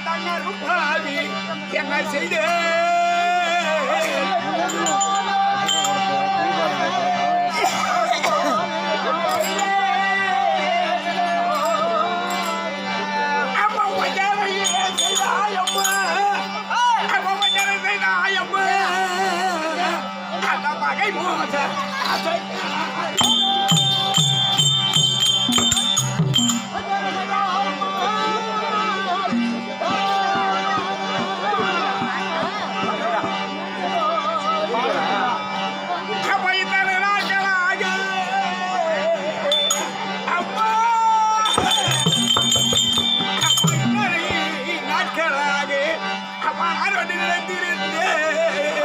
தங்கரும் பாவி என்ன செய்தே அம்மா வஜாரையே செய்தாயம்மா அம்மா வஜாரை செய்தாயம்மா அந்த மகை மோச அதை அம்மா இத்தனை நாட்களாக அம்மா அம்மா இத்தனை நாட்களாக அம்மா நான் வந்து நினைத்திருந்தேன்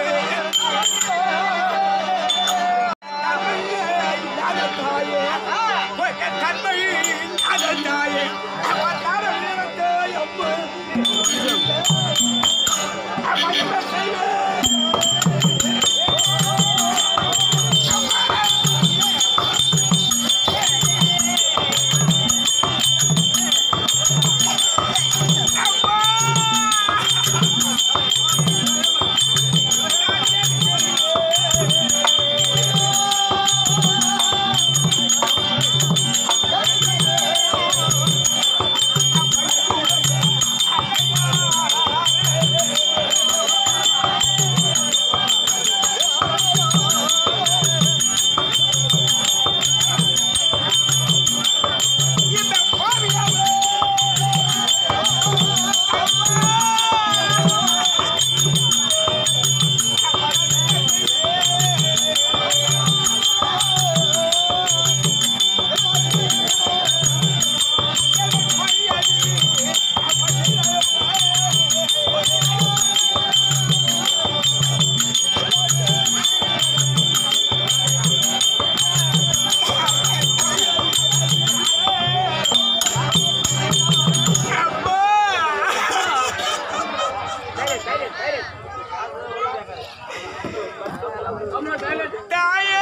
தாயே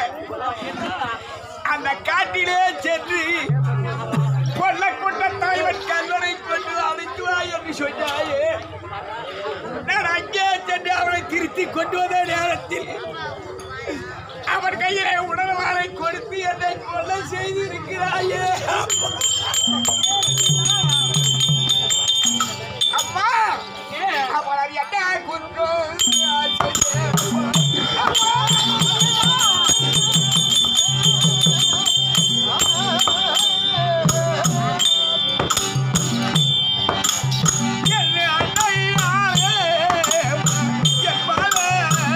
அந்த காட்டிலே சென்று கொல்ல கொண்ட தாய்வன் கல்வனை கொண்டு அழைத்து வா என்று சொன்னாயே நான் அங்கே சென்று அவனை திருத்தி கொண்டு வந்த நேரத்தில் அவன் கையிலே உணவாளை கொடுத்து என்னை கொலை செய்திருக்கிறாயே அம்மா அவன் அது என்ன குற்றம் என்னை அன்னையாலே என் மகளே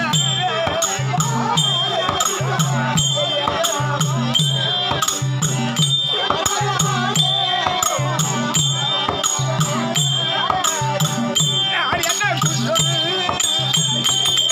நான் என்ன குற்றம்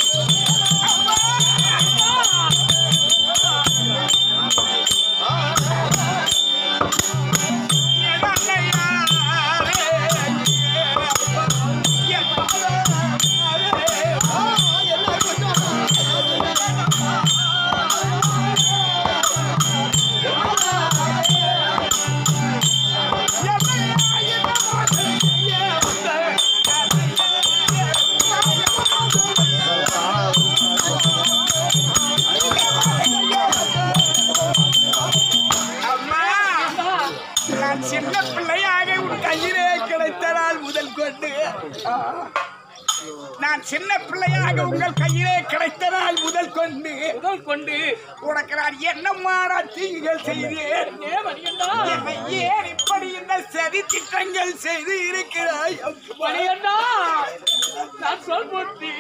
அம்மா நான் சின்ன பிள்ளையாக உன் கையிலே கிடைத்த நாள் முதல் கொண்டு நான் சின்ன பிள்ளையாக உங்கள் கையிலே கிடைத்த நாள் முதல் கொண்டு முதல் கொண்டு உனக்கு நான் என்னமான தீங்குகள் செய்தேன் ஏன் மணிகண்டா என்னை ஏன் இப்படி இந்த சதி திட்டங்கள் செய்து இருக்கிறாய் மணிகண்டா நான் சொல் புத்தி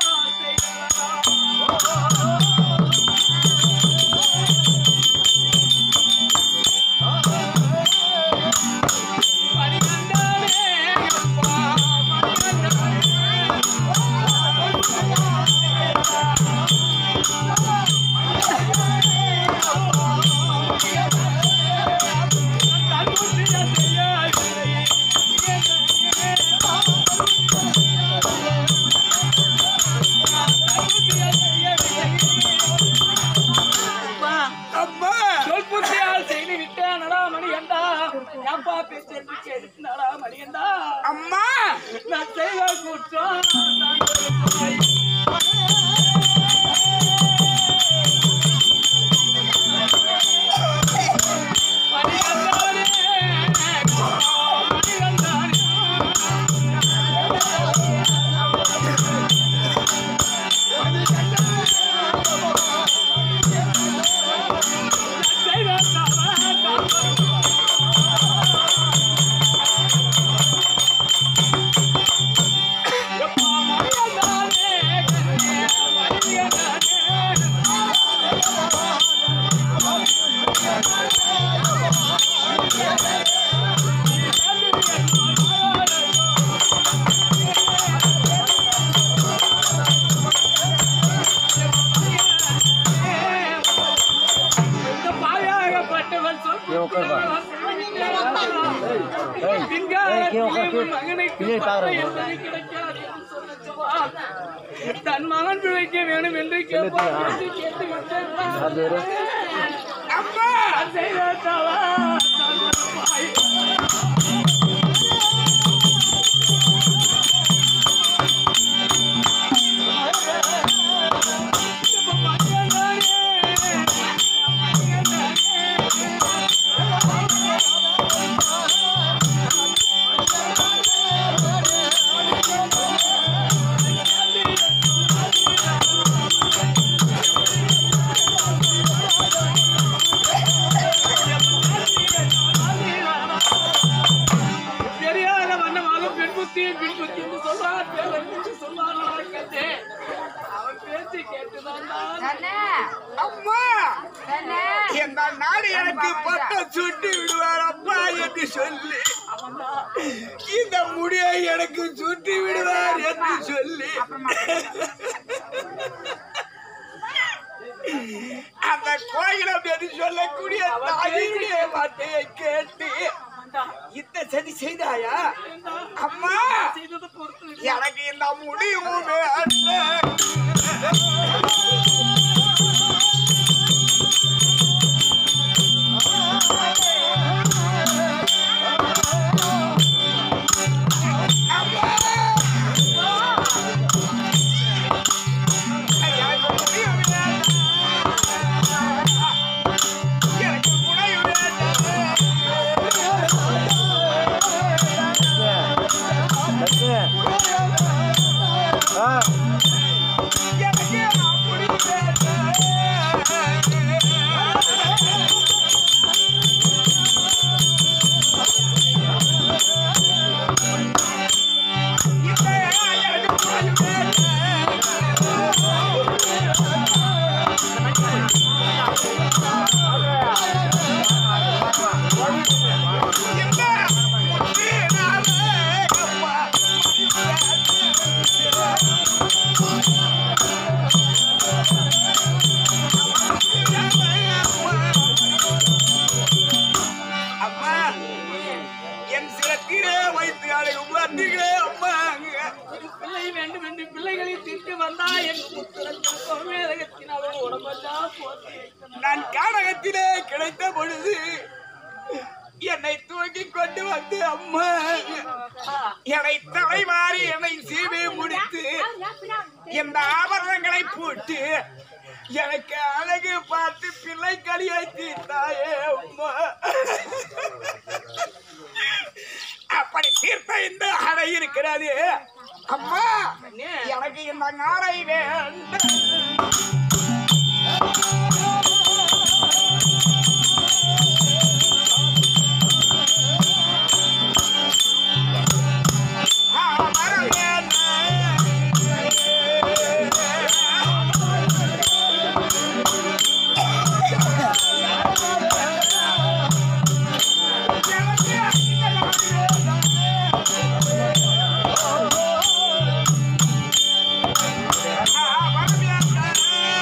மணிகண்டானே அப்பா மணிகண்டா ஏன்பா பேச்சு என்று கேட்டுனாடா மணியண்டா அம்மா நான் செய்த குற்றம் நான் செய்த குறை. மணிகண்டானே, மணிகண்டானே. நான் செய்த தவறு நான் தன் மகன் பிழைக்க வேணும் என்று கேட்பார் என்று கேட்டு விட்டேன். அம்மா நான் செய்த தவறு நான் மறப்பாய். தெரியாத வண்ணமாக பெண் புத்தி பெண் புத்தி என்று சொல்றார் பேரன் என்று சொல்றார் நடக்கத்தே அவன் பேச்சு கேட்டுதான் நான் அம்மா எங்க நாடு எனக்கு பட்டம் சுட்டி விடுவார் அப்பா என்று சொல்லி இந்த முடியை எனக்கு சுட்டி விடுவார் என்று சொல்லி அந்த கோயிலம் என்று சொல்லக்கூடிய தாயினுடைய வார்த்தையை கேட்டு இந்த சதி செய்தாயா அம்மா செய்தது பொறுத்து எனக்கு இந்த முடிவு வேண்டாம் அம்மா என் சிரத்திலே வைத்து அழைக்கும் வந்தீர்களே அம்மா பிள்ளை வேண்டும் என்று பிள்ளைகளை தீர்த்து வந்தா என் மேலகத்தினாலும் உடம்பெல்லாம் போத்தி வைத்தனர். நான் கானகத்திலே கிடைத்த பொழுது என்னை தூக்கி கொண்டு வந்து அம்மா என்னை தலைமாறி என்னை சீவி முடித்து இந்த ஆபரணங்களை போட்டு எனக்கு அழகு பார்த்து பிள்ளை களியை தீர்த்தாயே அம்மா அப்படி தீர்த்த இந்த அடை இருக்கிறது அம்மா எனக்கு இந்த நாளை வேண்டும் ஆ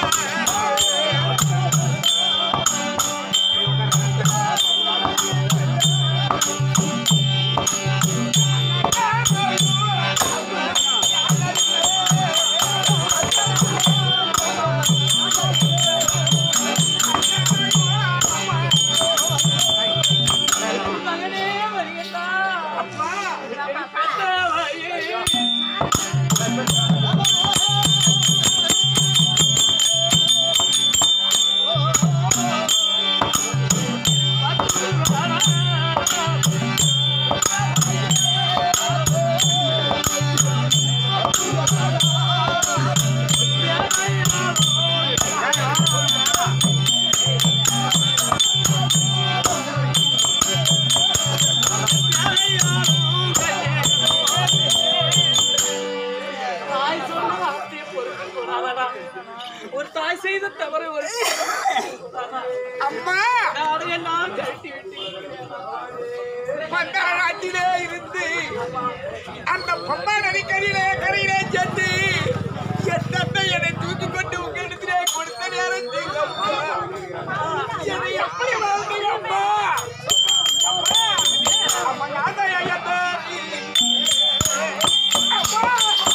நான் செய்த தவறு ஒரு அம்மா அதை நான் கட்டி விட்டு பந்தாராட்டிலே இருந்து அந்த பொம்மா நதிக்கரையிலே கரையிலே சென்று என் தந்தை என்னை தூக்கி கொண்டு உங்களிடத்திலே கொடுத்த நேரத்தில் அம்மா என்னை எப்படி வாழ்ந்தீங்க அம்மா அம்மா அம்மா நான் தான் ஐயா தாய். அம்மா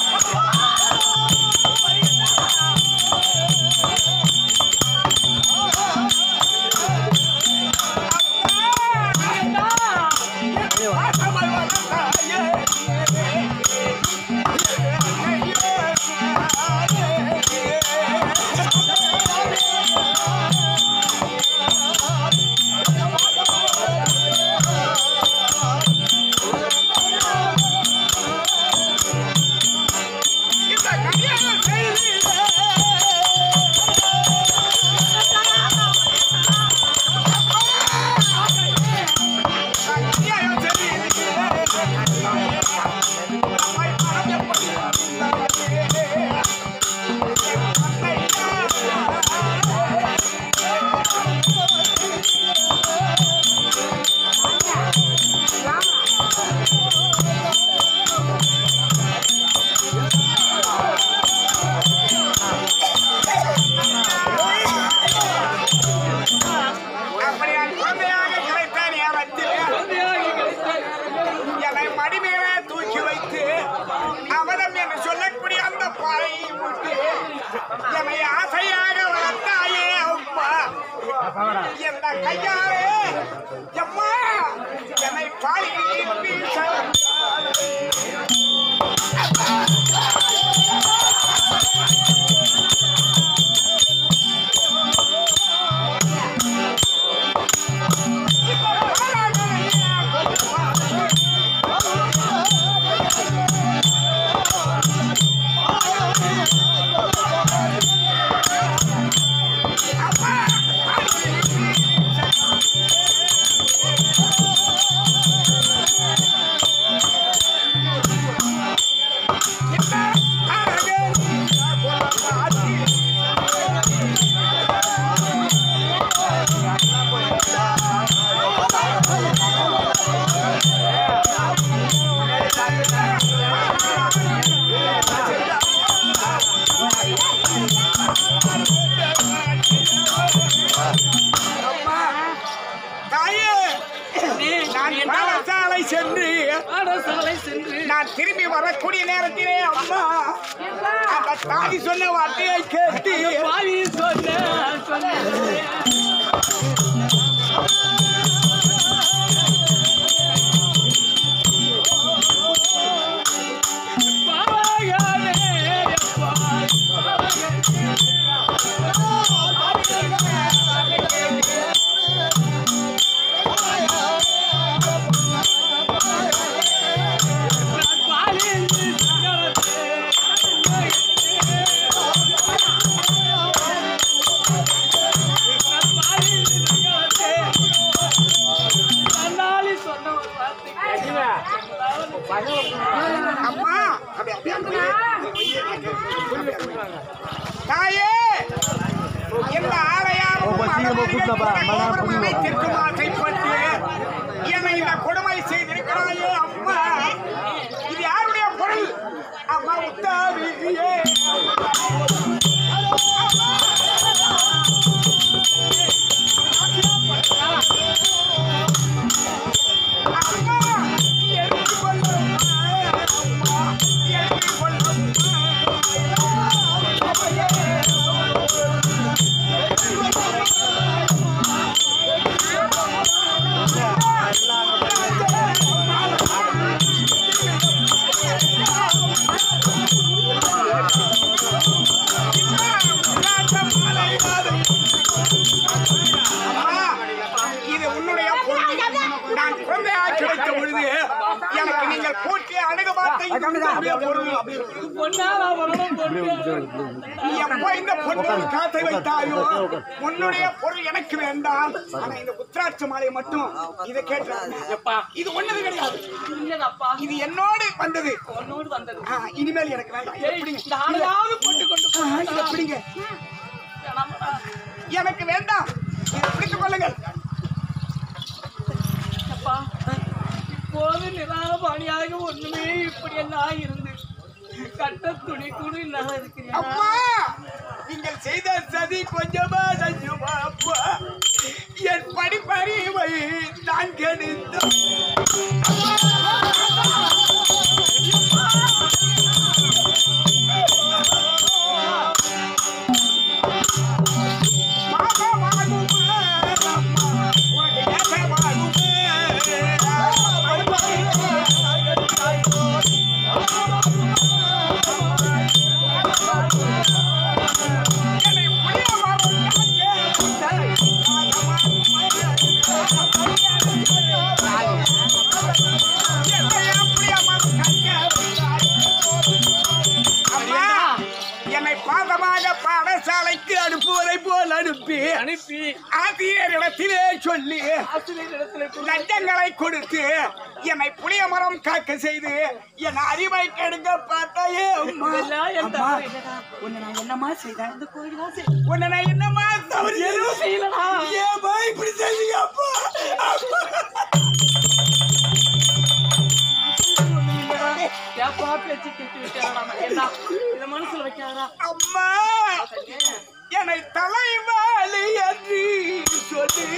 அப்படி நான் குழந்தையாக கிடைத்தேன் ஏவத்தில் குழந்தையாகி கிடைத்தாய். என்னை மடி மேலே தூக்கி வைத்து அவனம் என்று சொல்லக்கூடிய அந்த பாறையை விட்டு என்னை ஆசையாக வளர்த்தாயே அம்மா எந்த கையாலே அம்மா என்னை பாலில் வீச அம்மா, தாயே நான் பாடசாலை சென்று பாடசாலை சென்று நான் திரும்பி வரக்கூடிய நேரத்திலே அம்மா அந்த தாய் சொன்ன வார்த்தையை கேட்டு பாவி சொன்ன சொன்ன பாவாயானே அப்பா. நான் பாலில் சங்கரத்தே நான் பாலில் சங்கரத்தே தன்னாலி சொன்ன ஒரு வார்த்தை அம்மா அப்படி, அப்படி, அப்படி. தாயே இந்த ஆலயாவும் வைத்திருக்கும் ஆசைப்பட்டு என்னை இந்த கொடுமை செய்திருக்கிறாயே அம்மா இது யாருடைய பொருள் அம்மா உத்தாவியே அம்மா எழுந்து கொள்ளும் அம்மா எழுந்து கொள்ளும் அம்மா, இது உன்னுடைய பொருள். நான் குழந்தையாக கிடைத்த பொழுது எனக்கு நீங்கள் போற்றிய அழகு வார்த்தை இது உன்னுடைய பொருள் பொன்னால வரணும் பொண்ணு நீ எப்போ இந்த பொருள் காத்தை வைத்தாயோ உன்னுடைய பொருள் எனக்கு வேண்டாம் ஆனா இந்த உத்ராட்ச மாலை மட்டும் இதை கேட்டு எப்பா இது ஒண்ணது கிடையாது இல்லதப்பா இது என்னோடு வந்தது உன்னோடு வந்தது ஆ, இனிமேல் எனக்கு வேண்டாம் இதை ஏய், பிடிங்க. இந்த ஆளையாவது போட்டு கொண்டு ஆ, இதை போடா. பிடிங்க ஏன்னா எனக்கு வேண்டாம் இதை பிடித்துக் கொள்ளுங்கள் அப்பா இப்போது நிராபாணியாக ஒண்ணுமே இப்படி எல்லாம் இருந்து கட்ட துணி கூட இல்லாத இருக்கிறேன் அம்மா நீங்கள் செய்த சதி கொஞ்சமா நஞ்சுமா அப்பா என் படிப்பறிவை தான் கெடுத்தோம் மாமா வாழுமே, அம்மா, உனக்கு ஏற்ற வாழுமே. என்னை புளிய மரம் அம்மா, என்னை பாதமாக பாடசாலைக்கு அனுப்புவதை போல் அனுப்பி அனுப்பி ஆசிரியரிடத்திலே சொல்லி ஆசிரியர் இடத்துல கொண்டு லஞ்சங்களை கொடுத்து என்னை புளிய மரம் காக்க செய்து என் அறிவை கெடுக்க பார்த்தாயே அம்மா. இதெல்லாம் என் அம்மா, தவறு இல்லடா. உன்னை நான் என்னம்மா செய்தேன் இந்த கோயில் தான் சரி. உன்னை நான் என்னம்மா தவறு எதுவும் செய்யலடா. ஏம்மா இப்படி செய்தீங்க அப்பா அப்பா ஏப்பா பேச்சு கேட்டு விட்டாரா ஏண்டா இத மனசுல வைக்காதடா அம்மா என்னை தலைவாளி என்று சொல்லி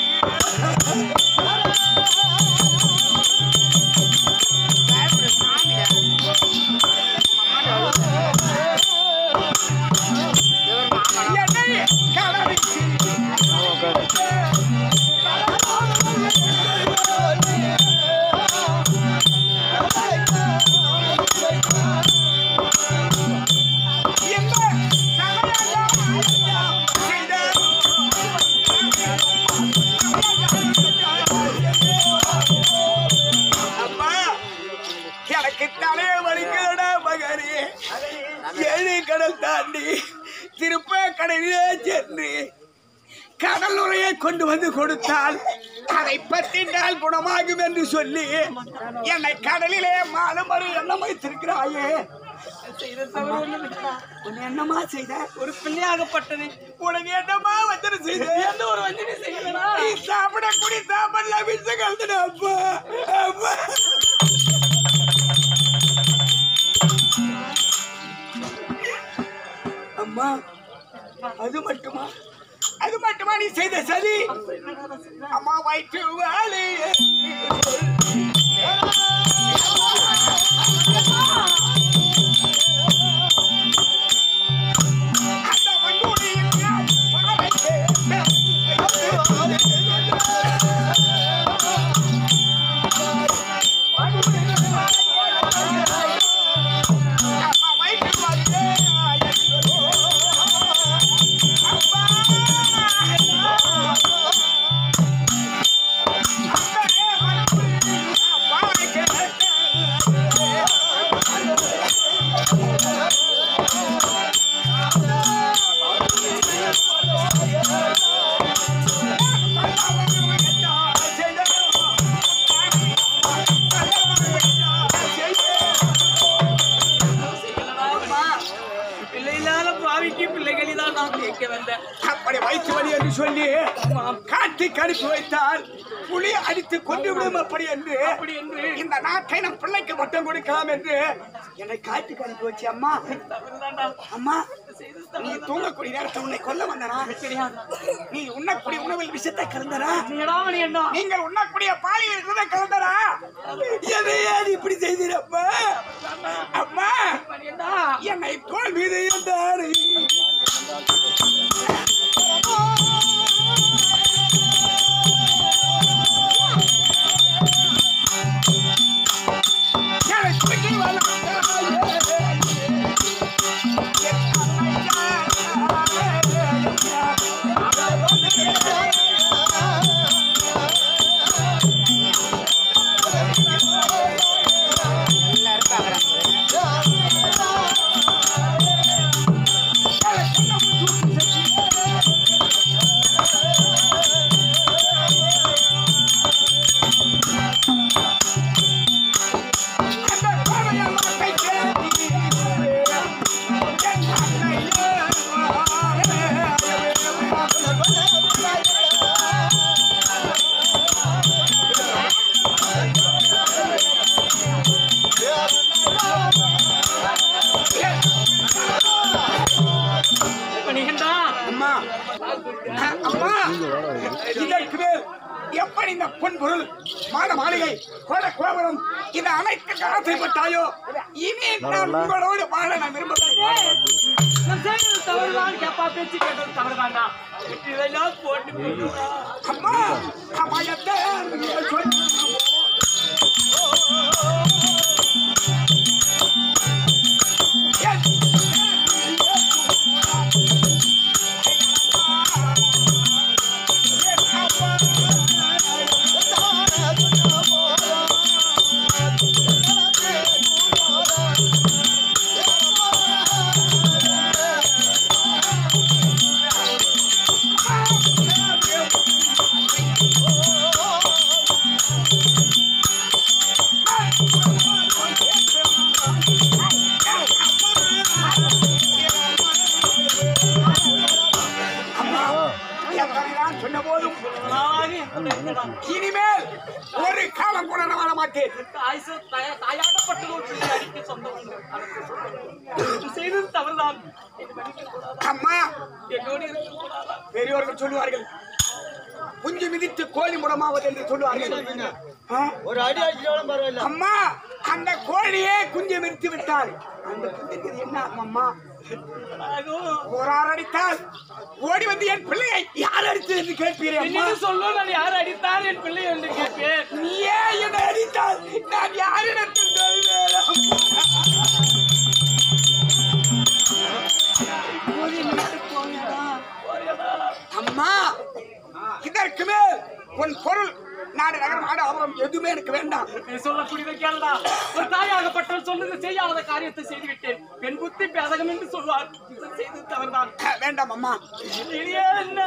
என்னை கடலுக்கு இந்த தலையாளம் செய்த அம்மா எனக்கு தலைய வலிக்கிறடா மகனே ஏழு கடல் தாண்டி திருப்ப கடலிலே சென்று கடல் உரையை கொண்டு வந்து கொடுத்தால் அதை பத்தினால் குணமாகும் என்று சொல்லி என்னை கடலிலே மாலுமறு எண்ணம் வைத்திருக்கிறாயே செய்த தவறு ஒண்ணும் இல்லடா. உன்னை என்னமா செய்த ஒரு பிள்ளையாகப்பட்டது உனக்கு என்னமா வந்து செய்த எந்த ஒரு வஞ்சனை செய்யலடா நீ சாப்பிட குடி சாப்பிடல விஷ கலந்துட அப்பா அப்பா அம்மா அது மட்டுமா அது மட்டுமா நீ செய்த சதி அம்மா வயிற்று வாழி அந்த வண்டூரில் நான் வாழைக்கு அம்மா வயிற்று வாழி பிள்ளை இல்லாத பாவிக்கு பிள்ளைகளை தான் நான் கேட்க வந்தேன் அப்படி வயிற்று வலி என்று சொல்லி காட்டி கடிப்பு வைத்தால் புலி அடித்து கொண்டு விடும் அப்படி என்று அப்படி என்று இந்த நாட்டை நம் பிள்ளைக்கு மட்டும் கொடுக்கலாம் என்று என்னை காட்டி கடிப்பு வச்சு அம்மா தவறுதான்டா. அம்மா செய்தது நீ தூங்கக்கூடிய நேரத்தில் உன்னை கொல்ல வந்தனா தெரியாது நீ உண்ணக்கூடிய உணவில் விஷத்தை கலந்தனா நீடா மணி என்ன நீங்கள் உண்ணக்கூடிய பாலில் இருக்கிறத கலந்தனா எதையே நீ இப்படி செய்தீரப்பா அம்மா மணி என்ன என்னை தோல் மீது என்றாரு என்னை தூக்கி எல்லாரும் பொன் பொருள் மான மாளிகை கோட கோபுரம் இந்த அனைத்துக்கு ஆசைப்பட்டாயோ இனி நான் உங்களோடு வாழ நான் விரும்புகிறேன் நான் செய்தது தவறுதான் கேப்பா பேச்சு கேட்டது தவறுதான்டா இதெல்லாம் போட்டு போட்டுடா. அம்மா அம்மா எத்த சொல்லி அம்மா எத்தனைதான் சொன்ன போதும் நானாக என் பிள்ளைகளா. இனிமேல் ஒரு காலம் கூட நான் வாழ மாட்டேன் தாய் சொ- தாய- தாயாகப்பட்டது ஒரு பிள்ளை அடிக்க சொந்தம் உண்டு. அதற்கு சொந்தம் உண்டு. இது செய்தது தவறுதான் இது மன்னிக்கக் கூடாதா? அம்மா என்னோடு இருக்கக்கூடாதா? பெரியவர்கள் சொல்லுவார்கள் குஞ்சு மிதித்து கோழி முடமாவது என்று சொல்லுவார்கள் ஆ? ஒரு அடி அடிச்சாலும் பரவாயில்ல அம்மா அந்த கோழியே குஞ்சு மிதித்து விட்டால் அந்த குஞ்சுக்கு இது என்ன ஆகும் அம்மா ஆகும். ஒரு ஆள் அடித்தால் ஓடி வந்து என் பிள்ளையை யார் அடித்தது என்று கேட்பீரே அம்மா என்னிடம் சொல்லு நான் யார் அடித்தார் என் பிள்ளை என்று கேட்பேன் நீயே என்னை அடித்தால் நான் யாரிடத்தில் சொல்வேன் அம்மா? அம்மா இதற்கு மேல் உன் பொருள் நாடு நகரம் ஆடு அவரம் எதுவுமே எனக்கு வேண்டாம் நீ சொல்லக்கூடியதை கேளுடா ஒரு தாயாகப்பட்டவர் சொன்னது செய்யாத காரியத்தை செய்து விட்டேன் பெண் புத்தி பேதகம் என்று சொல்வார் இது செய்து தவறுதான் அஹ், வேண்டாம் அம்மா இது என்ன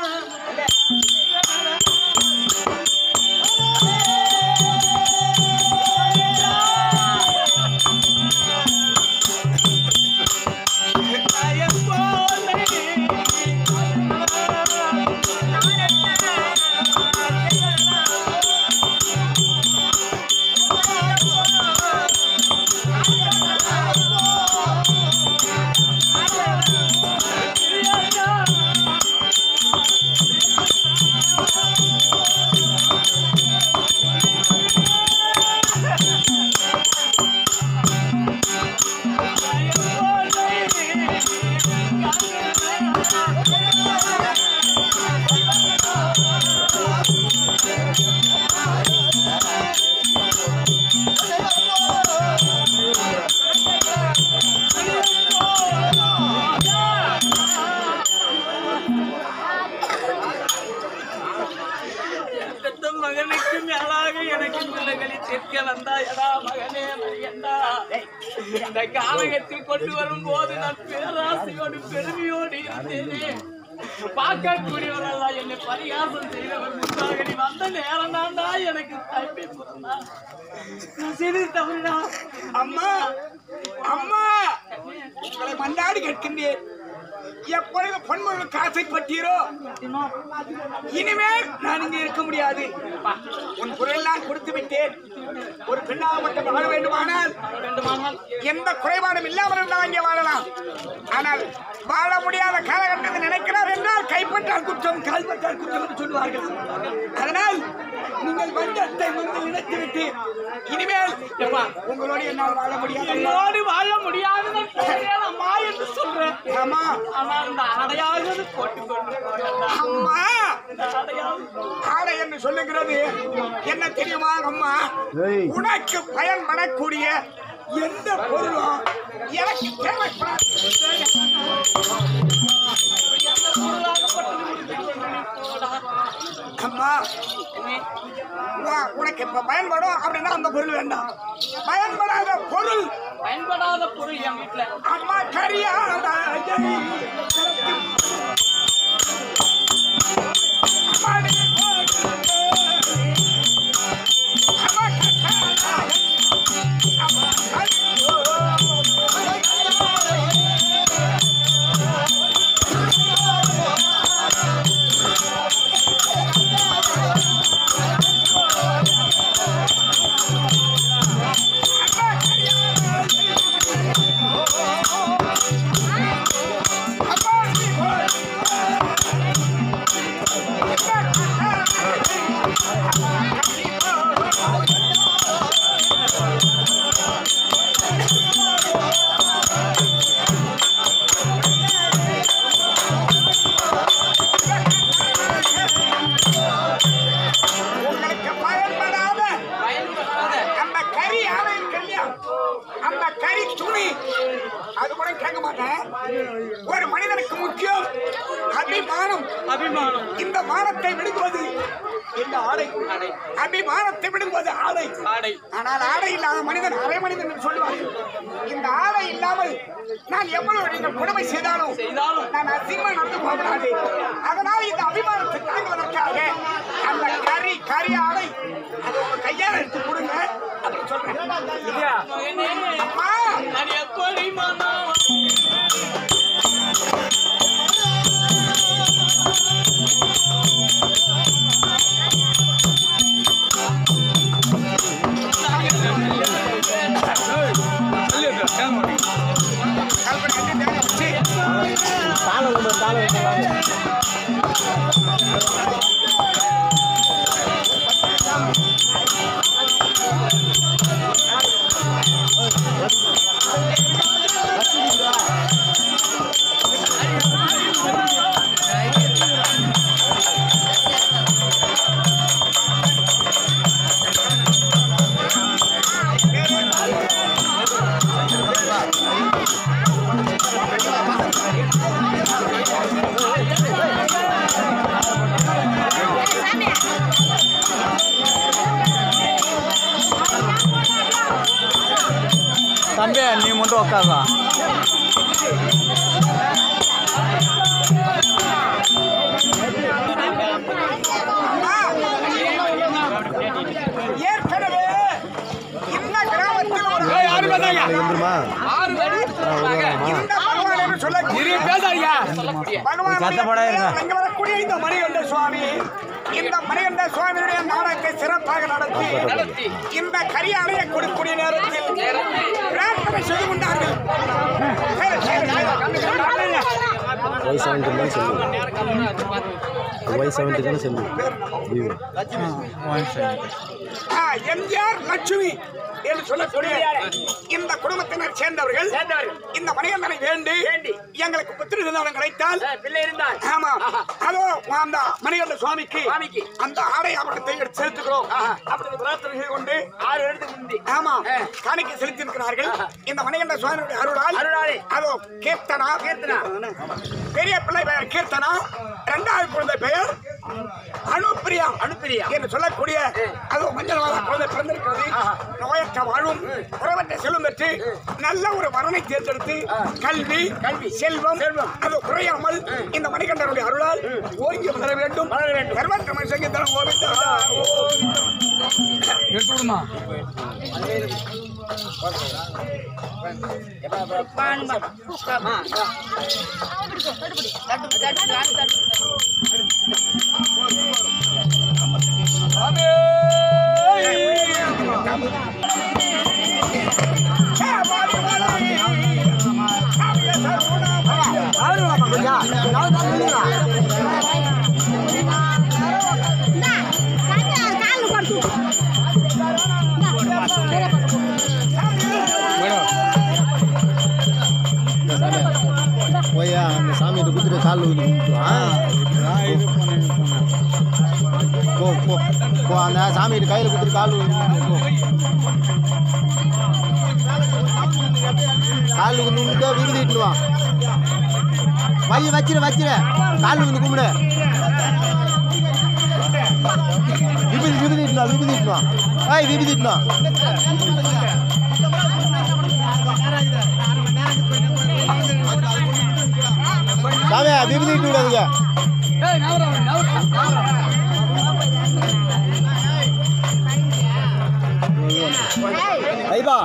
பெத்த மகனுக்கு மேலாக எனக்கு பிள்ளைகளை தெற்க வந்தாயடா மகனே மகன்டா இந்த காலகத்தில் கொண்டு வரும்போது நான் பேராசையோடு பெருமையோடு இருந்தேனே பார்க்கக்கூடியவரெல்லாம் என்னை பரிகாசம் செய்தவர் முன்பாக நீ வந்த நேரம் தான்டா எனக்கு தப்பி போனா நான் செய்தது தவறுடா அம்மா அம்மா உங்களை மன்றாடி கேட்கின்றேன் எப்பொழுது பொன்முதலுக்கு ஆசைப்பட்டீரோ இனிமேல் நான் இங்கே இருக்க முடியாது உன் பொருள் நான் கொடுத்து விட்டேன் ஒரு பெண்ணாக மட்டும் வாழ வேண்டுமானால் வேண்டுமானால் எந்த குறைபாடும் இல்லாமல் இருந்தால் அங்கே வாழலாம் ஆனால் வாழ முடியாத காலகட்டத்தை நினைக்கிறார் என்றால் கைப்பற்றால் குற்றம் கால்பற்றால் குற்றம் என்று சொல்வார்கள் அதனால் நீங்கள் வஞ்சத்தை வந்து இணைத்து விட்டு இனிமேல் எப்பா, உங்களோடு என்னால் வாழ முடியாது என்னோடு வாழ முடியாதுன்னு சொல்றேன் அம்மா என்று சொல்றேன் ஆமா ஆனால் இந்த ஆடையாவது போட்டுக் கொண்டு போகலாம் அம்மா இந்த ஆடையாவது ஆடை என்று சொல்லுகிறது என்ன தெரியுமா அம்மா ஏய். உனக்கு பயன்படக்கூடிய எந்த பொருளும் எனக்கு தேவைப்படாது அம்மா உ- உனக்கு இப்ப பயன்படும் அப்படின்னா அந்த பொருள் வேண்டாம் பயன்படாத பொருள் பயன்படாத பொருள் என் வீட்டுல அம்மா கரியாத அம்மா அபிமானம். இந்த மானத்தை விடுவது இந்த ஆடை ஆடை. அபிமானத்தை விடுவது ஆடை ஆடை ஆனால் ஆடை இல்லாத மனிதன் அரை மனிதன் என்று சொல்லுவார்கள் இந்த ஆடை இல்லாமல் நான் எவ்வளவு நீங்கள் கொடுமை செய்தாலும் செய்தாலும் நான் அசிங்கமா நடந்து போகக்கூடாது அதனால் இந்த அபிமானத்தை தாங்குவதற்காக அந்த கறி கறி ஆடை அது உங்க கையால எடுத்து கொடுங்க அப்புறம் சொல்றேன் மகனே அம்மா நான் எப்படி மனம் கல்பனை பண்ணி தேங்க வச்சு தாளம் தாளம் தம்பி நீ மட்டும் உட்காரா ஏற்கனவே இந்த கிராமத்தில் ஒரு வந்துருமா ஆறு பேர் இந்த பகவான் என்று சொல்ல சொல்லக்கூடிய பகவான் சத்தப்படாத இருங்க. இங்க வரக்கூடிய இந்த மணிகண்ட சுவாமி இந்த மணிகண்ட சுவாமியுடைய நாடகத்தை சிறப்பாக நடத்தி நடத்தி இந்த கரியாலையை கொடுக்கக்கூடிய நேரத்தில் பிரார்த்தனை செய்து கொண்டார்கள் சரி, சரி, சரி. ஒய் செவன்ட்டி தான் செல்லு ஒய் செவன்ட்டி தானே செல்லு விவோ ஆ, எம்ஜிஆர் லட்சுமி என்று சொல்லக்கூடிய இந்த குடும்பத்தினர் சேர்ந்தவர்கள் இந்த மணிகண்டனை வேண்டி எங்களுக்கு புத்திர நிறுவனம் கிடைத்தால் பிள்ளை இருந்தால் ஆமா அதோ அந்த மணிகண்ட சுவாமிக்கு சுவாமிக்கு. அந்த ஆடை ஆபரணத்தை எடுத்து செலுத்துகிறோம் அப்படி பிரார்த்தனை செய்து கொண்டு ஆறு எழுத்து முந்தி ஆமா காணிக்கை செலுத்தியிருக்கிறார்கள் இந்த மணிகண்ட சுவாமியுடைய அருளால் அருளாலே. அதோ கீர்த்தனா கீர்த்தனா. பெரிய பிள்ளை பெயர் கீர்த்தனா இரண்டாவது குழந்தை பெயர் அனுப்பிரியா அனுப்பிரியா. என்று சொல்லக்கூடிய அதோ மஞ்சள் வாழ குழந்தை பிறந்திருக்கிறது நோயற்ற வாழும் குறைவற்ற செல்வம் பெற்று நல்ல ஒரு வரனை தேர்ந்தெடுத்து கல்வி கல்வி. செல்வம் செல்வம். அது குறையாமல் இந்த மணிகண்டனுடைய அருளால் ஓங்கி வளர வேண்டும் வளர வேண்டும். சர்வத்த மனுஷங்க தரம் கோவிந்தா எடுத்து விடுமா போயா அந்த சாமியை குத்துட்டு காலில் ஊதி போ போ போ அந்த சாமியை கையில் குத்துட்டு காலில் ஊதி போ காலில் ஊதி நின்றுட்டு விருது இட்டுவான் வை வச்சிரு வச்சிரு காலில் ஊதி கும்பிடு விபதி விபதி இட்டுனா விபதி இட்டுனா ஏய் விபதி இட்டுனா சாமியா விபதி இட்டு விடாதுங்க ஐபா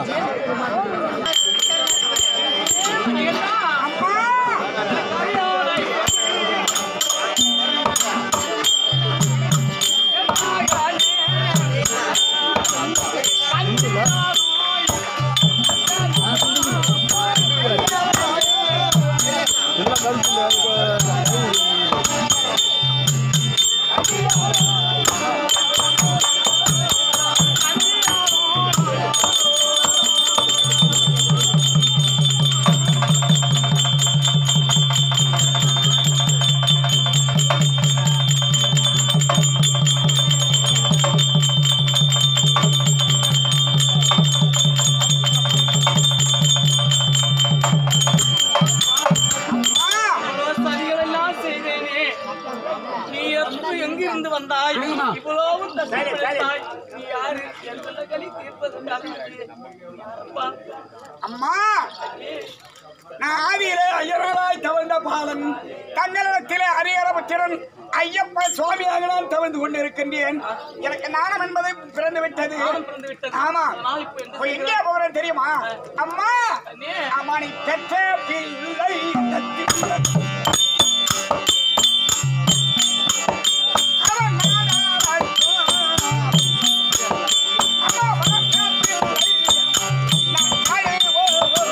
அப்பா, அம்மா நான் ஆதியிலே ஐயனாராய் தவழ்ந்த பாலன் தங்களிடத்திலே அரியரபத்திரன் ஐயப்ப சுவாமியாக நான் தவழ்ந்து கொண்டிருக்கின்றேன் எனக்கு நாணம் என்பது பிறந்து விட்டது நாணம் பிறந்து விட்டது. ஆமா அதனால் இப்ப என்ன இப்ப எங்கே போகிறேன் தெரியுமா அம்மா அண்ணே. அம்மா நீ பெற்ற பிள்ளை தத்தி அவன் நாடாளாய் போனான். அம்மா வளர்த்த பிள்ளை நான் அழைவோ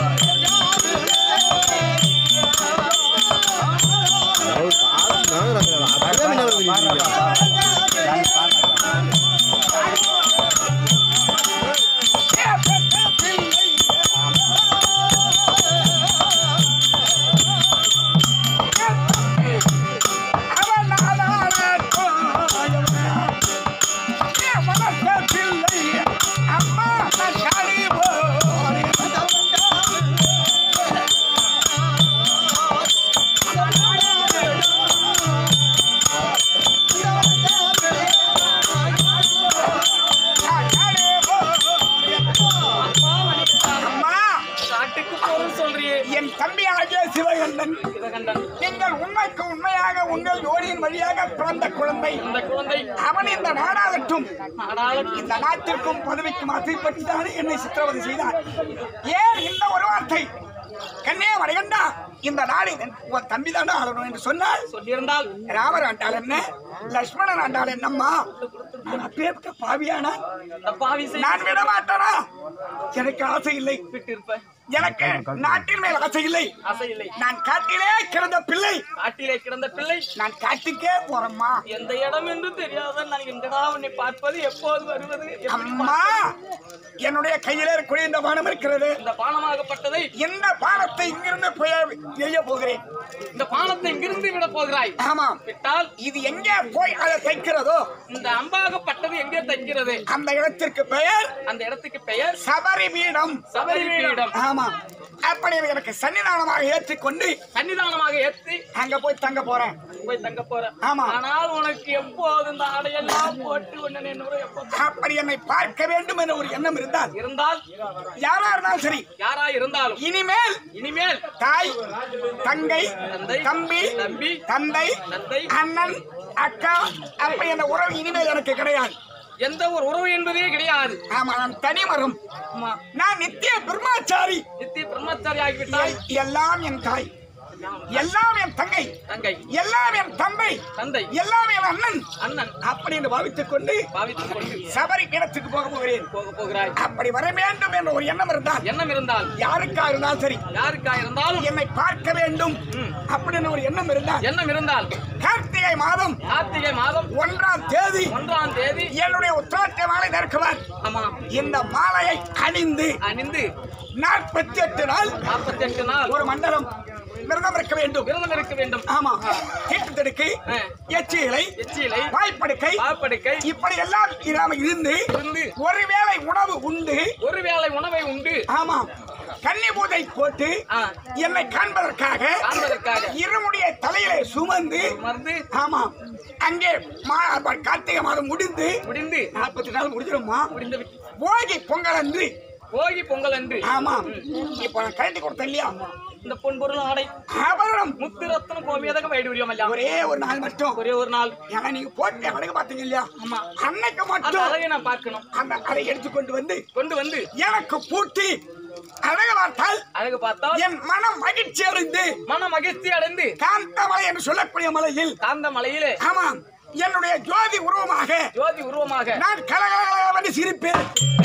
அப்பா, மணிக்கண்டா, அம்மா காட்டுக்கு போறேன்னு சொல்றியே என் தம்பி ஆகிய சிவகண்டன் சிவகண்டன் நீங்கள் உண்மைக்கு உண்மையாக உங்கள் ஜோடியின் வழியாக பிறந்த குழந்தை இந்த குழந்தை அவன் இந்த நாடாகட்டும் ஆனாலும் இந்த நாட்டிற்கும் பதவிக்கும் ஆசைப்பட்டுத்தானே என்னை சித்திரவதை செய்தார் ஏன் இந்த ஒரு வார்த்தை கண்ணே மணிகண்டா இந்த நாடு உன் தம்பி தானே ஆளணும் என்று சொன்னால் சொல்லியிருந்தால் ராமர் ஆண்டாள் என்ன லட்சுமணன் ஆண்டாள் என்னம்மா நான் அப்பேற்பட்ட பாவியானா இந்த பாவி செய்து நான் விட மாட்டேனா எனக்கு ஆசை இல்லை விட்டு இருப்ப எனக்கு நாட்டின் மேல் ஆசை இல்லை ஆசை இல்லை நான் காட்டிலே கிடந்த பிள்ளை காட்டிலே கிடந்த பிள்ளை நான் காட்டுக்கே போறேம்மா எந்த இடம் என்று தெரியாத நான் எங்கடா உன்னை பார்ப்பது எப்போது வருவது எப்படி அம்மா என்னுடைய கையிலே இருக்கக்கூடிய இந்த பானம் இருக்கிறது இந்த பானமாகப்பட்டதை இந்த பானத்தை இங்கிருந்து போய் செய்ய போகிறேன் இந்த பானத்தை இங்கிருந்து விட போகிறாய் ஆமாம் விட்டால் இது எங்கே போய் அதை தைக்கிறதோ இந்த அம்பாகப்பட்டது எங்கே தைக்கிறது அந்த இடத்திற்கு பெயர் அந்த இடத்துக்கு பெயர் சபரி பீடம் சபரி பீடம் ஆமாம் அப்படி எனக்கு சன்னிதானமாக ஏற்றிக்கொண்டு சன்னிதானமாக ஏற்றி அங்க போய் தங்க போறேன் போய் தங்க போற ஆமா. ஆனால் உனக்கு எப்போது இந்த ஆடையெல்லாம் போட்டு உன்னை நின்று எப்போ அப்படி என்னை பார்க்க வேண்டும் என்ற ஒரு எண்ணம் இருந்தால் இருந்தால் யாரா இருந்தாலும் சரி யாரா இருந்தாலும் இனிமேல் இனிமேல் தாய் தங்கை தந்தை, தம்பி தம்பி, தந்தை தந்தை, அண்ணன் அக்கா அப்ப என்ற உறவு இனிமேல் எனக்கு கிடையாது எந்த ஒரு உறவு என்பதே கிடையாது ஆமா நான் தனிமரம் ஆமா நான் நித்திய பிரம்மாச்சாரி நித்திய பிரம்மச்சாரி ஆகிவிட்டாய் எல்லாம் என் தாய் எல்லாம் என் தங்கை தங்கை எல்லாம் என் தம்பை தந்தை எல்லாம் என் அண்ணன் அண்ணன் அப்படின்னு பாவித்துக் கொண்டு பாவித்துக் கொண்டு சபரி பீடத்துக்கு போக போகிறேன் போக போகிறாய் அப்படி வர வேண்டும் என்ற ஒரு எண்ணம் இருந்தால் எண்ணம் இருந்தால் யாருக்கா இருந்தாலும் சரி யாருக்கா இருந்தாலும் என்னை பார்க்க வேண்டும் ம். அப்படின்னு ஒரு எண்ணம் இருந்தால் எண்ணம் இருந்தால் கார்த்திகை மாதம் கார்த்திகை மாதம் ஒன்றாம் தேதி ஒன்றாம் தேதி என்னுடைய உத்திராட்ட மாலை தற்குவார் ஆமா இந்த மாலையை அணிந்து அணிந்து நாற்பத்தி எட்டு நாள் நாற்பத்தி எட்டு நாள் ஒரு மண்டலம் விரதம் இருக்க வேண்டும் விரதம் இருக்க வேண்டும் ஆமா தீட்டு தடுக்கை ஆ. எச்சி இலை எச்சிலை வாய்ப்படுக்கை பாப்படுக்கை இப்படி எல்லாம் இல்லாம இருந்து இருந்து ஒருவேளை உணவு உண்டு ஒருவேளை உணவை உண்டு ஆமா கன்னி பூஜை போட்டு ஆ, என்னை காண்பதற்காக காண்பதற்காக. இருமுடைய தலையிலே சுமந்து மருந்து ஆமா அங்கே மா- அப்ப கார்த்திகை மாதம் முடிந்து முடிந்து நாற்பத்தி நாள் முடிஞ்சிடுமா முடிந்து விட்டு போகி பொங்கல் அன்று போகி பொங்கல் அன்று ஆமா இப்ப நான் கழட்டி கொடுத்தேன் இல்லையா இந்த பொன்பொருள் ஆடை ஆபரணம் முத்து ரத்னம் கோமியதகம் வைடூரியம் அல்ல ஒரே ஒரு நாள் மட்டும் ஒரே ஒரு நாள் ஏன்னா நீங்க போட்டு அழகு பாத்தீங்க இல்லையா ஆமா அன்னைக்கு அந்த மட்டும் அழகை நான் பார்க்கணும் அந்த அதை எடுத்து கொண்டு வந்து கொண்டு வந்து எனக்கு பூட்டி அழகு பார்த்தால் அழகு பார்த்தால் என் மனம் மகிழ்ச்சி அடைந்து மன மகிழ்ச்சி அடைந்து காந்தமலை என்று சொல்லக்கூடிய மலையில் காந்த மலையிலே ஆமாம் என்னுடைய ஜோதி உருவமாக ஜோதி உருவமாக நான் கலகலகலவென்று சிரிப்பேன்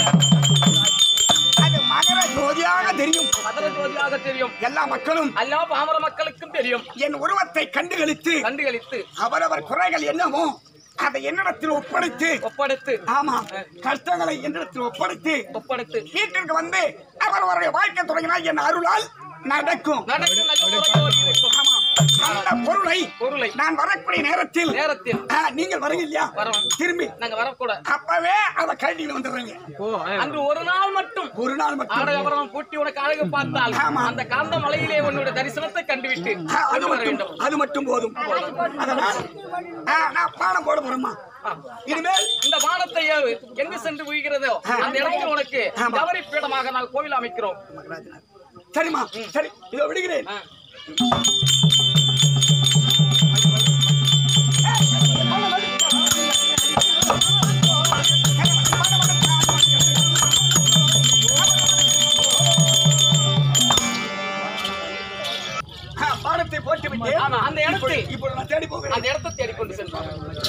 அது மகர ஜோதியாக தெரியும் மதுர ஜோதியாக தெரியும் எல்லா மக்களும் எல்லா பாமர மக்களுக்கும் தெரியும் என் உருவத்தை கண்டுகளித்து கண்டுகளித்து அவரவர் குறைகள் என்னமோ அதை என்னிடத்தில் ஒப்படைத்து ஒப்படைத்து ஆமா கஷ்டங்களை என்னிடத்தில் ஒப்படைத்து ஒப்படைத்து வீட்டிற்கு வந்து அவரவருடைய வாழ்க்கை தொடங்கினால் என் அருளால் நடக்கும் நடக்கும் நல்ல முறையோடு இருக்கும். ஆமா அந்த பொருளை பொருளை நான் வரக்கூடிய நேரத்தில் நேரத்தில் ஆ, நீங்கள் வரீங்க இல்லையா வரோம். திரும்பி நாங்க வரக்கூடாது அப்பவே அதை கழட்டிட்டு வந்துடுறீங்க அன்று ஒரு நாள் மட்டும் ஒரு நாள் மட்டும் ஆடை அவரம் பூட்டி உனக்கு அழகு பார்த்தால் ஆமா. அந்த காந்த மலையிலே உன்னுடைய தரிசனத்தை கண்டுவிட்டு ஆ, அது கொண்டு வர மட்டும் வேண்டும் அது மட்டும் போதும் அதனால் ஆ, நான் பானம் போட போறேம்மா இனிமேல் இந்த வானத்தை ஏவு. எங்கு சென்று உயிகிறதோ அந்த இடத்தில் உனக்கு ஆமா. கவரி பீடமாக நாங்கள் கோவில் அமைக்கிறோம் சரிம்மா சரி இதோ விடுகிறேன் ஆ. ஆ, பாடத்தை போட்டு விட்டேன் ஆமா, அந்த இடத்தை இப்போ நான் தேடி போகிறேன் அந்த இடத்தை தேடிக்கொண்டு சென்றார்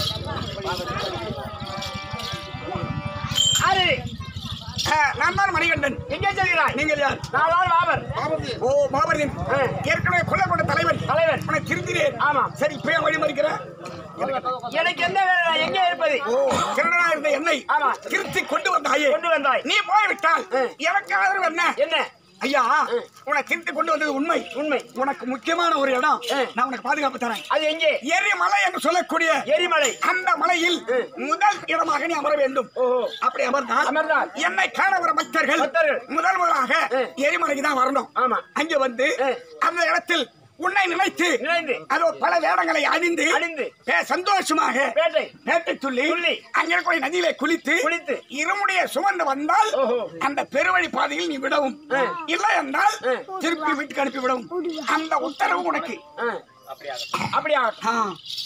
ஆ, நான் தான் மணிகண்டன் எங்கே செல்கிறாய் நீங்கள் யார் நான் பாபர் ஓ மாபரதன் ஏற்கனவே கொல்ல கொண்ட தலைவன் தலைவன். உனக்கு திருந்தினேன் ஆமா. சரி இப்ப வழி மறிக்கிற எனக்கு என்ன வேலை எங்கே இருப்பது ஓ திருடனா இருந்த என்னை ஆமா. திருத்தி கொண்டு வந்தாயே கொண்டு வந்தாய் நீ போய்விட்டால் எனக்கு ஆதரவு என்ன என்ன ஐயா உன்னை திருத்தி கொண்டு வந்தது உண்மை உண்மை உனக்கு முக்கியமான ஒரு இடம் ஆ. நான் உனக்கு பாதுகாப்பு தரேன் அது எங்கே எரிமலை என்று சொல்லக்கூடிய எரிமலை அந்த மலையில் முதல் இடமாக நீ அமர வேண்டும் ஓஹோ. அப்படி அமர்ந்தால் அமர்ந்தால். என்னை காண வர பக்தர்கள் பக்தர்கள். முதல் முதலாக எரிமலைக்கு தான் வரணும் ஆமா. அங்க வந்து ஆ. அந்த இடத்தில் உன்னை நினைத்து நினைந்து. அதோ பல வேடங்களை அணிந்து அணிந்து. பே- சந்தோஷமாக வேட்டை. வேட்டை துள்ளி துள்ளி. அங்க இருக்கக்கூடிய நதியிலே குளித்து குளித்து. இருமுடைய சுமந்து வந்தால் ஓஹோ. அந்த பெருவழி பாதையில் நீ விடவும் இல்லை என்றால் ஆ. திருப்பி வீட்டுக்கு அனுப்பி விடவும் அந்த உத்தரவு உனக்கு ஆ. அப்படியா ஆ.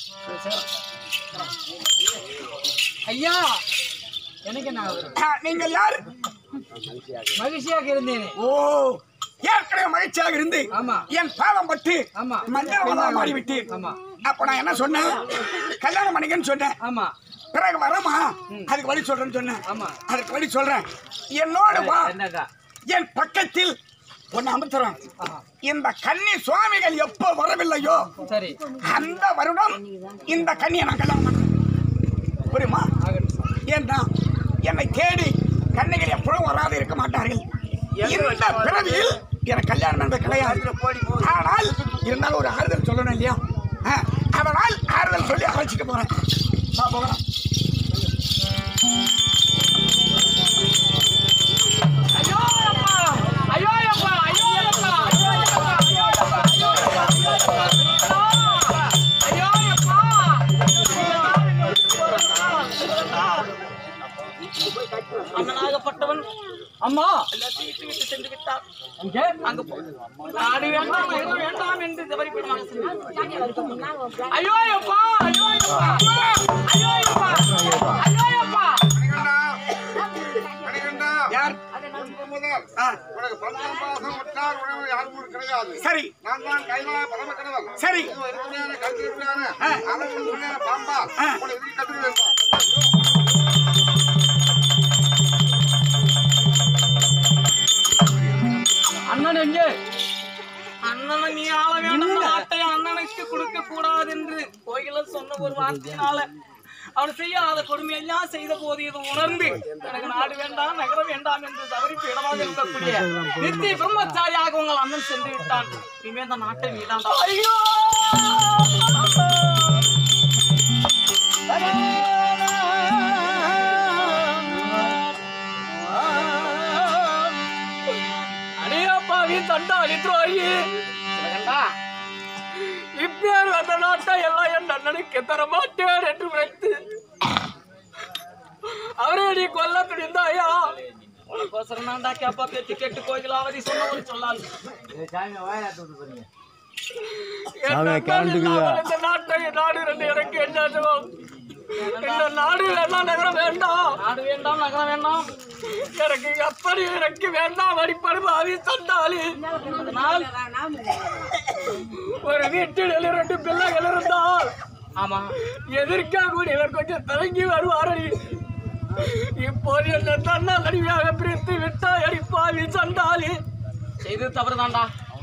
ஐயா எனக்கு நான் ஆ, நீங்கள் யார் மகிழ்ச்சியாக இருந்தேனே ஓ ஏற்கனவே மகிழ்ச்சியாக இருந்து ஆமா. என் பாவம் பட்டு ஆமா. மஞ்சள் மாறிவிட்டேன் ஆமா. அப்ப நான் என்ன சொன்னேன் கல்யாணம் பண்ணிக்கன்னு சொன்னேன் ஆமா பிறகு வரமா அதுக்கு வழி சொல்றேன்னு சொன்னேன் ஆமா. அதுக்கு வழி சொல்றேன் என்னோட வா என்னக்கா என் பக்கத்தில் ஒன்னு அமர்த்துறேன் ஆஹா. இந்த கன்னி சுவாமிகள் எப்போ வரவில்லையோ சரி அந்த வருடம் இந்த கன்னியை நான் கல்யாணம் பண்றேன் புரியுமா ஆகட்டும் ஏன்னா என்னை தேடி கன்னிகள் எப்பொழுதும் வராது இருக்க மாட்டார்கள் இந்த பிறவியில் எனக்கு கல்யாணம் என்பது கிடையாது ஆனால் இருந்தாலும் ஒரு ஆறுதல் சொல்லணும் இல்லையா ஆ, அதனால் ஆறுதல் சொல்லி அழைச்சிட்டு போறேன் வா, போகலாம் ஐயோ அப்பா ஐயோ அப்பா ஐயோ அப்பா ஐயோ அப்பா ஐயோ அப்பா ஐயோ அப்பா ஐயோ அப்பா அண்ணனாகப்பட்டவன் அம்மா எல்லாத்தையும் விட்டு விட்டு சென்று விட்டார் இங்கே அங்க போ நாடு வேண்டாம் நகரம் வேண்டாம் என்று தவறிவிடமாக சொன்னார் ஐயோ அப்பா ஐயோ அப்பா ஐயோ அப்பா ஐயோ அப்பா யார் ஆ, உனக்கு பஞ்சாபாசம் உற்றார் உறவு யாரும் கிடையாது சரி நான் தான் கைலாய பரம கடவுள் சரி இது இருக்கிறான கல்வி இருக்கிறான ஆ. அளவு உண்மையான பாம்பா ஆ. உன்னை இதுக்கு கட்டுக்கிறேன் அண்ணன் எங்கே அண்ணனை நீ ஆள வேண்டும் நாட்டை அண்ணனுக்கு கொடுக்க கூடாது என்று கோயில சொன்ன ஒரு வார்த்தையினால அவன் செய்யாத கொடுமையெல்லாம் செய்த போது இதை உணர்ந்து எனக்கு நாடு வேண்டாம் நகரம் வேண்டாம் என்று தவறிப்பு இடமாக இருக்கக்கூடிய நித்திய பிரம்மச்சாரியாக உங்கள் அண்ணன் சென்று விட்டான் இனிமே அந்த நாட்டை நீதாண்டா ஐயோ அடியாப்பாவி தண்டாளி துரோகி இப்பேர் வந்த நாட்டை எல்லாம் என் அண்ணனுக்கு தர மாட்டேன் என்று உரைத்து அவரே நீ கொல்ல துணிந்தாயா உனக்கோசரம் தான்டா கேப்பா பேச்சு கேட்டு கோயிலாவதி சொன்னவன் சொல்லாது சாமி, current இருக்குதா? இந்த நாட்டை நாடு ரெண்டு எனக்கு என்ன செய்வோம்? இந்த நாடு வேண்டாம் நகரம் வேண்டாம் நாடு வேண்டாம் நகரம் வேண்டாம் எனக்கு எப்படி எனக்கு வேண்டாம் அடிப்படை பாவி தந்தாலி அதனால் ஒரு வீட்டில் ரெண்டு பிள்ளைகள் இருந்தால் ஆமா எதிர்க்க கூடியவர் கொஞ்சம் தயங்கி வருவாரடி இப்போது என்ன தன்னா நடிகையாக பிரித்து விட்டாய் அடிப்பாவி சண்டாலி செய்து தவறுதான்டா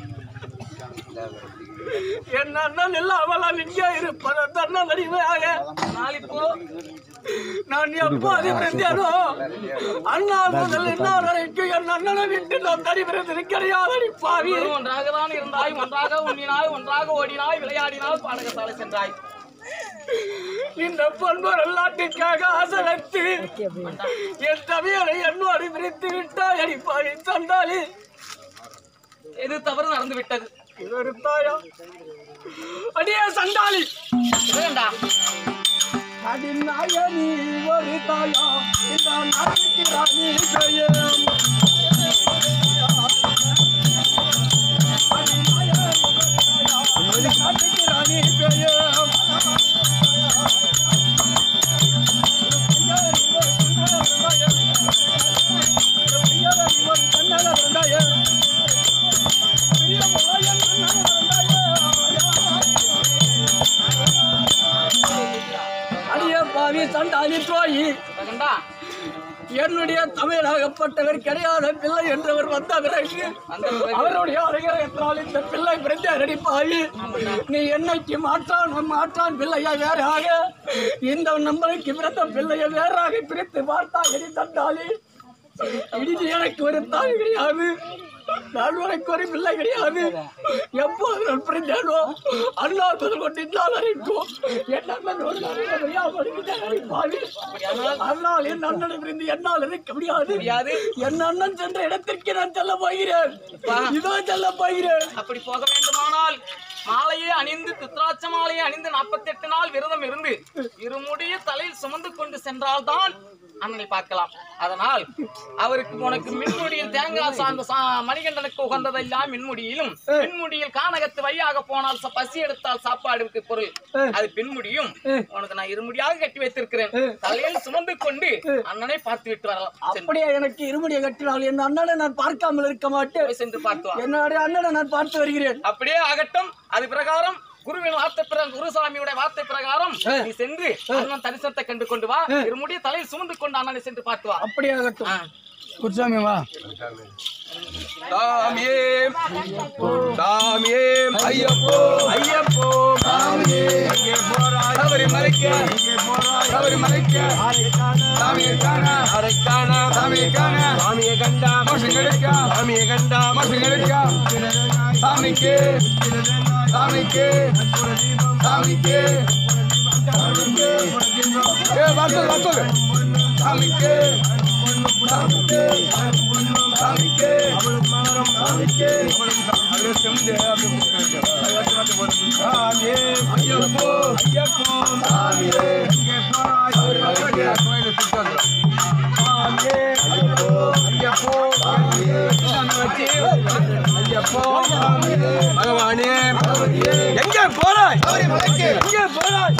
என் அண்ணன் இல்லாமல் நான் இங்கே இருப்பது தன்ன நடிகையாக நாளிப்போ நான் எப்போது பிறந்தேனோ அண்ணா முதல் இன்னார் வரைக்கும் என் அண்ணனை விட்டு நான் தனி பிறந்தது கிடையாது பாவி ஒன்றாக தான் இருந்தாய் ஒன்றாக உண்ணினாய் ஒன்றாக ஓடினாய் விளையாடினாய் பாடகசாலை சென்றாய் இந்த பண்பர் எல்லாத்திற்காக ஆசை வைத்து என் தவியலை என்னோடு பிரித்து விட்டாய் அடிப்பாய் தந்தாலி எது தவறு நடந்து விட்டது ஒரு தாயா அடியே சண்டாளி வேண்டா அடிநாயனி ஒரு தாயா இந்த நாட்டுக்கு ராணி பெயரும் நாட்டுக்கு ராணி பெயரும் அடிய பாவி சண்டாளி துரோகி என்னுடைய தமிழகப்பட்டவர் கிடையாத பிள்ளை என்றவர் வந்த பிறகு அவருடைய அருகரத்தினால் இந்த பிள்ளை பிறந்த பாவி நீ என்னைக்கு மாற்றான் மாற்றான் பிள்ளையை வேறாக இந்த நம்மளுக்கு பிறந்த பிள்ளையை வேறாக பிரித்து பார்த்தா எரி தண்டாளி இடிது எனக்கு ஒரு தாய் கிடையாது நான் உனக்கு ஒரு பிள்ளை கிடையாது எப்போது நான் பிறந்தேனோ அண்ணா முதல் கொண்டு இந்நாள் வரைக்கும் என் அண்ணன் ஒரு நாள் தெரியாமல் இருக்கிறேன் பாவி. அதனால் என் அண்ணனை பிரிந்து என்னால் இருக்க முடியாது என் அண்ணன் சென்ற இடத்திற்கு நான் செல்ல போகிறேன் இதோ செல்ல போகிறேன் அப்படி போக வேண்டுமானால் மாலையை அணிந்து துத்ராட்ச மாலையை அணிந்து 48 நாள் விரதம் இருந்து இருமுடிய தலையில் சுமந்து கொண்டு சென்றால்தான் அண்ணனை பார்க்கலாம் அதனால் அவருக்கு உனக்கு மின்முடியில் தேங்காய் சார்ந்த சா- மணிகண்டனுக்கு உகந்ததெல்லாம் மின்முடியிலும் மின்முடியில் கானகத்து வழியாக போனால் ச- பசி எடுத்தால் சாப்பாடுக்கு பொருள் அது பின்முடியும் உனக்கு நான் இருமுடியாக கட்டி வைத்திருக்கிறேன் தலையில் சுமந்து கொண்டு அண்ணனை பார்த்து விட்டு வரலாம் சென்று அப்படியே எனக்கு இருமுடியை கட்டினால் என் அண்ணனை நான் பார்க்காமல் இருக்க மாட்டேன் போய் சென்று பார்த்து வா என்னுடைய அண்ணனை நான் பார்த்து வருகிறேன் அப்படியே ஆகட்டும் அது பிரகாரம் குருவின் வார்த்தை பிரகாரம் குருசாமியுடைய வார்த்தை பிரகாரம் நீ சென்று அண்ணன் தரிசனத்தை கண்டு கொண்டு வா இருமுடிய தலையில் சுமந்து கொண்டு அண்ணனை சென்று பார்த்து வா அப்படியே ஆகட்டும் ஆ. குருசாமி வா சாமியே சாமியே ஐயப்போ ஐயப்போ சாமியே இங்கே போறாய் சபரி மலைக்க இங்கே போறாய் சபரி மலைக்க சாமியை காண அரை காண சாமியை காண சாமியை கண்டா மோசம் கிடைக்க சாமியை கண்டா மோசம் கிடைக்க சாமிக்கு சாமிக்கு சாமிக்கு ஏ வாசல் வாசல் சாமிக்கு சாமிக்கு சாமிக்கு சாமிக்கு சாமியே ஐயப்போ ஐயப்போ சாமியே சாமியே ஐயப்போ ஐயப்போ சாமியே ஐயப்போ சாமியே பகவானே எங்கே போறாய் எங்கே போறாய்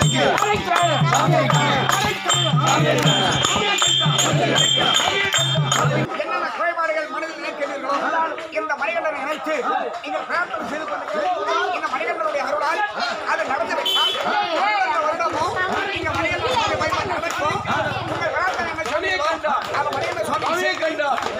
என்னென்ன குறைபாடுகள் மனதில் நினைக்கிறீர்களோ இந்த மணிகண்டனை நினைத்து நீங்கள் பிரார்த்தனை செய்து கொள்ளுங்கள் இந்த மணிகண்டனுடைய அருளால் அது நடந்துவிட்டால் இந்த வருடமோ நீங்க மணிகண்டன் சுவாமி வழிபாடு நடக்கும் உங்கள் பிரார்த்தனை என்ன சொன்னீங்களோ அந்த மணிகண்டன் சுவாமி கண்டா